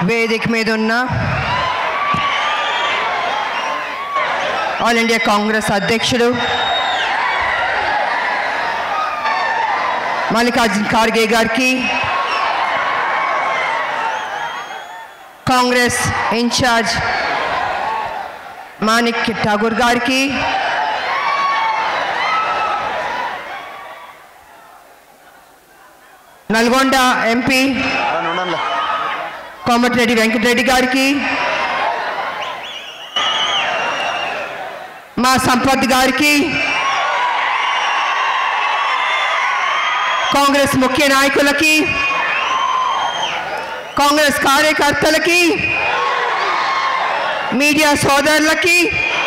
వేదిక మీద ఉన్న ఆల్ ఇండియా కాంగ్రెస్ అధ్యక్షుడు మల్లికార్జున్ ఖార్గే గారికి కాంగ్రెస్ ఇన్ఛార్జ్ మాణిక్ ఠాగూర్ గారికి నల్గొండ ఎంపీ కోమటిరెడ్డి వెంకటరెడ్డి గారికి మా సంపత్ గారికి కాంగ్రెస్ ముఖ్య నాయకులకి కాంగ్రెస్ కార్యకర్తలకి మీడియా సోదరులకి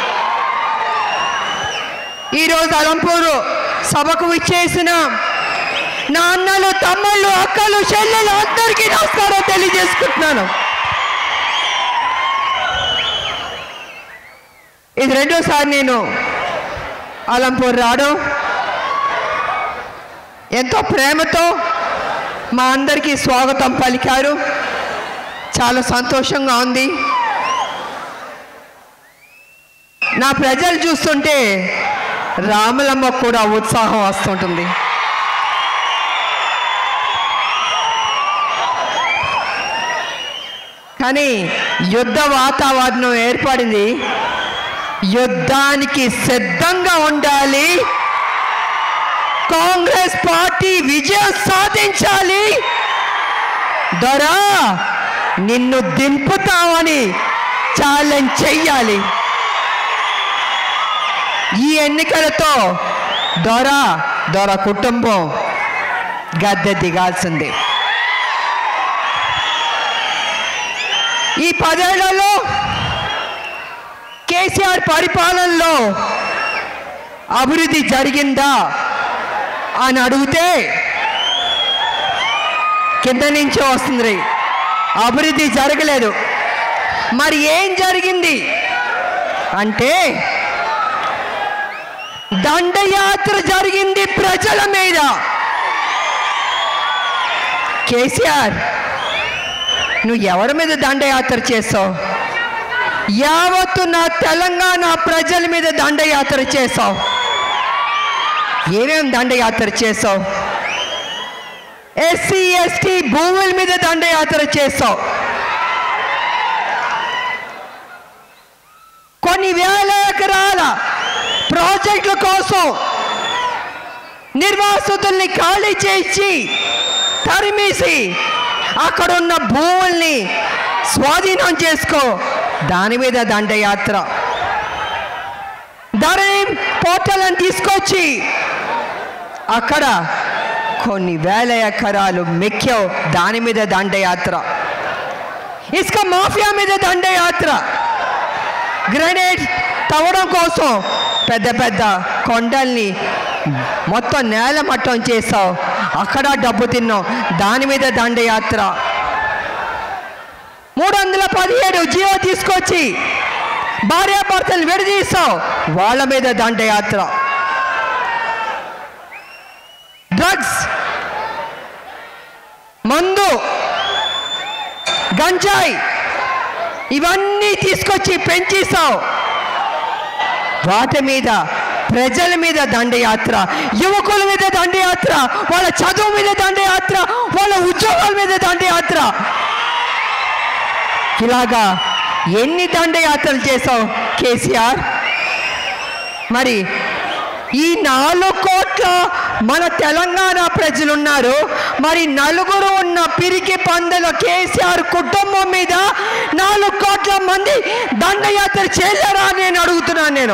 ఈరోజు అలంపూరు సభకు విచ్చేసిన నా అన్నలు తమ్ముళ్ళు అక్కలు చెల్లెలు అందరికీ నమస్కారం తెలియజేసుకుంటున్నాను ఇది రెండోసారి నేను అలంపూర్ రావడం ఎంతో ప్రేమతో మా అందరికీ స్వాగతం పలికారు చాలా సంతోషంగా ఉంది నా ప్రజలు చూస్తుంటే రాములమ్మ కూడా ఉత్సాహం వస్తుంటుంది కానీ యుద్ధ వాతావరణం ఏర్పడింది యుద్ధానికి సిద్ధంగా ఉండాలి కాంగ్రెస్ పార్టీ విజయం సాధించాలి దొరా నిన్ను దింపుతామని ఛాలెంజ్ చెయ్యాలి ఈ ఎన్నికలతో దొర దొర కుటుంబం గద్దె దిగాల్సిందే ఈ పదేళ్లలో కేసీఆర్ పరిపాలనలో అభివృద్ధి జరిగిందా అని అడిగితే కింద నుంచి వస్తుంది అభివృద్ధి జరగలేదు మరి ఏం జరిగింది అంటే దండయాత్ర జరిగింది ప్రజల మీద కేసీఆర్ నువ్వు ఎవరి మీద దండయాత్ర చేసావు యావత్తు నా తెలంగాణ ప్రజల మీద దండయాత్ర చేసావు ఏమేం దండయాత్ర చేసావు ఎస్సీ ఎస్టీ భూముల మీద దండయాత్ర చేసావు కొన్ని వేల ఎకరాల ప్రాజెక్టుల కోసం నిర్వాసితుల్ని ఖాళీ చేసి తరిమేసి అక్కడున్న భూముల్ని స్వాధీనం చేసుకో దాని మీద దండయాత్ర ధరణి పోర్టలను తీసుకొచ్చి అక్కడ కొన్ని వేల ఎకరాలు మెక్కావు దాని మీద దండయాత్ర ఇసుక మాఫియా మీద దండయాత్ర గ్రెనేడ్ తవ్వడం కోసం పెద్ద పెద్ద కొండల్ని మొత్తం నేల మట్టం చేసావు అక్కడ డబ్బు తిన్నావు దాని మీద దండయాత్ర మూడు వందల పదిహేడు జియో తీసుకొచ్చి భార్యాభర్తలు విడదీసావు వాళ్ళ మీద దండయాత్ర డ్రగ్స్ మందు గంజాయి ఇవన్నీ తీసుకొచ్చి పెంచేసావు వాటి మీద ప్రజల మీద దండయాత్ర యువకుల మీద దండయాత్ర వాళ్ళ చదువు మీద దండయాత్ర వాళ్ళ ఉద్యోగాల మీద దండయాత్ర ఇలాగా ఎన్ని దండయాత్రలు చేసావు కేసీఆర్ మరి ఈ నాలుగు కోట్ల మన తెలంగాణ ప్రజలు ఉన్నారు మరి నలుగురు ఉన్న పిరికి పందెల కేసీఆర్ కుటుంబం మీద నాలుగు కోట్ల మంది దండయాత్ర చేయలేరా అని నేను అడుగుతున్నాను నేను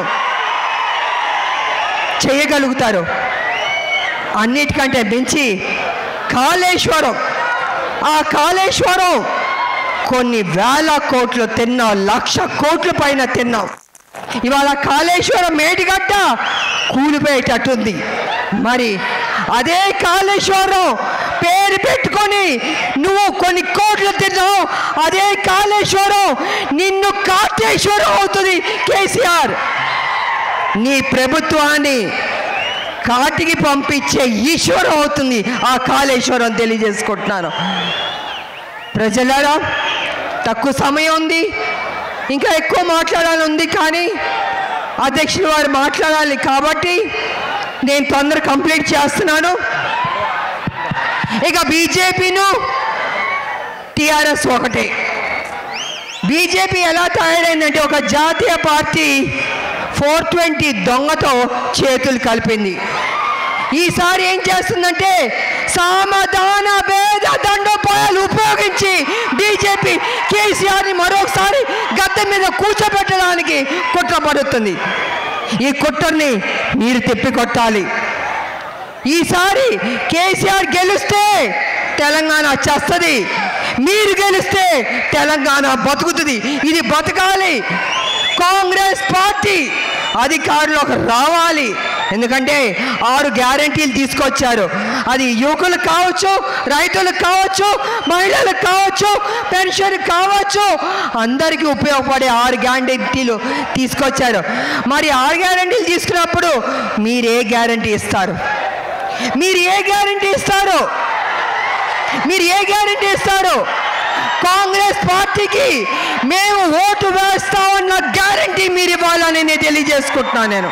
చేయగలుగుతారు అన్నిటికంటే మించి కాళేశ్వరం ఆ కాళేశ్వరం కొన్ని వేల కోట్లు తిన్నాం లక్ష కోట్ల పైన తిన్నాం ఇవాళ కాళేశ్వరం మేడిగడ్డ కూలిపోయేటట్టుంది మరి అదే కాళేశ్వరం పేరు పెట్టుకొని నువ్వు కొన్ని కోట్లు తిన్నావు అదే కాళేశ్వరం నిన్ను కాటేశ్వరం అవుతుంది కేసీఆర్ నీ ప్రభుత్వాన్ని కాటికి పంపించే ఈశ్వరం అవుతుంది ఆ కాళేశ్వరం తెలియజేసుకుంటున్నాను ప్రజలారా తక్కువ సమయం ఉంది ఇంకా ఎక్కువ మాట్లాడాలని ఉంది కానీ అధ్యక్షులు వారు మాట్లాడాలి కాబట్టి నేను తొందర కంప్లీట్ చేస్తున్నాను ఇక బీజేపీను టిఆర్ఎస్ ఒకటే బీజేపీ ఎలా తయారైందంటే ఒక జాతీయ పార్టీ ఫోర్ ట్వంటీ దొంగతో చేతులు కలిపింది ఈసారి ఏం చేస్తుందంటే సామధాన భేద దండోపాయాలు ఉపయోగించి బీజేపీ కేసీఆర్ని మరొకసారి గద్దె మీద కూర్చోబెట్టడానికి కుట్ర పడుతుంది ఈ కుట్రని మీరు తిప్పి కొట్టాలి ఈసారి కేసీఆర్ గెలిస్తే తెలంగాణ వచ్చేస్తుంది మీరు గెలిస్తే తెలంగాణ బతుకుతుంది ఇది బతకాలి కాంగ్రెస్ పార్టీ అధికారంలోకి రావాలి ఎందుకంటే ఆరు గ్యారంటీలు తీసుకొచ్చారు అది యువకులకు కావచ్చు రైతులకు కావచ్చు మహిళలకు కావచ్చు పెన్షన్ కావచ్చు అందరికీ ఉపయోగపడే ఆరు గ్యారంటీలు తీసుకొచ్చారు మరి ఆరు గ్యారంటీలు తీసుకున్నప్పుడు మీరు ఏ గ్యారంటీ ఇస్తారు మీరు ఏ గ్యారంటీ ఇస్తారు మీరు ఏ గ్యారంటీ ఇస్తారు కాంగ్రెస్ పార్టీకి మేము ఓటు వేస్తామన్న గ్యారంటీ మీరు ఇవ్వాలని నేను తెలియజేసుకుంటున్నాను నేను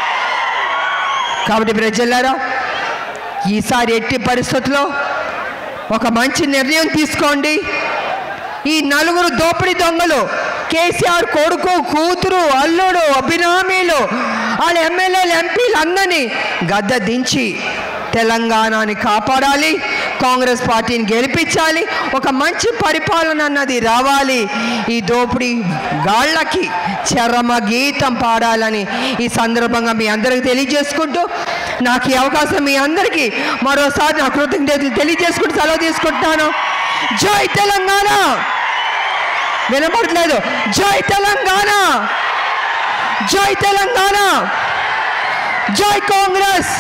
కాబట్టి ప్రజలారా ఈసారి ఎట్టి పరిస్థితుల్లో ఒక మంచి నిర్ణయం తీసుకోండి ఈ నలుగురు దోపిడీ దొంగలు కేసీఆర్ కొడుకు కూతురు అల్లుడు అభిరామీలు వాళ్ళ ఎమ్మెల్యేలు ఎంపీలు అందరినీ గద్ద దించి తెలంగాణని కాపాడాలి కాంగ్రెస్ పార్టీని గెలిపించాలి ఒక మంచి పరిపాలన అన్నది రావాలి ఈ దోపిడీ గాళ్ళకి చరమ గీతం పాడాలని ఈ సందర్భంగా మీ అందరికి తెలియజేసుకుంటూ నాకు ఈ అవకాశం మీ అందరికీ మరోసారి నా కృతజ్ఞతలు తెలియజేసుకుంటూ సెలవు తీసుకుంటున్నాను జై తెలంగాణ వినపడట్లేదు జై తెలంగాణ జై తెలంగాణ జై కాంగ్రెస్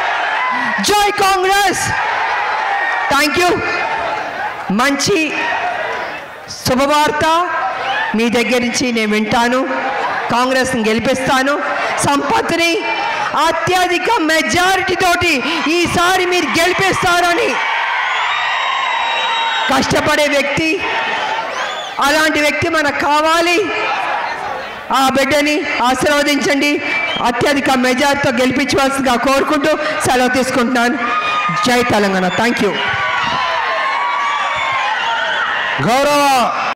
జై కాంగ్రెస్ థ్యాంక్ యూ మంచి శుభవార్త మీ దగ్గర నుంచి నేను వింటాను కాంగ్రెస్ని గెలిపిస్తాను సంపత్ని అత్యధిక మెజారిటీ తోటి ఈసారి మీరు గెలిపిస్తారని కష్టపడే వ్యక్తి అలాంటి వ్యక్తి మనకు కావాలి ఆ బిడ్డని ఆశీర్వదించండి అత్యధిక మెజార్టీతో గెలిపించవలసిందిగా కోరుకుంటూ సెలవు తీసుకుంటున్నాను జై తెలంగాణ థ్యాంక్ యూ గౌరవ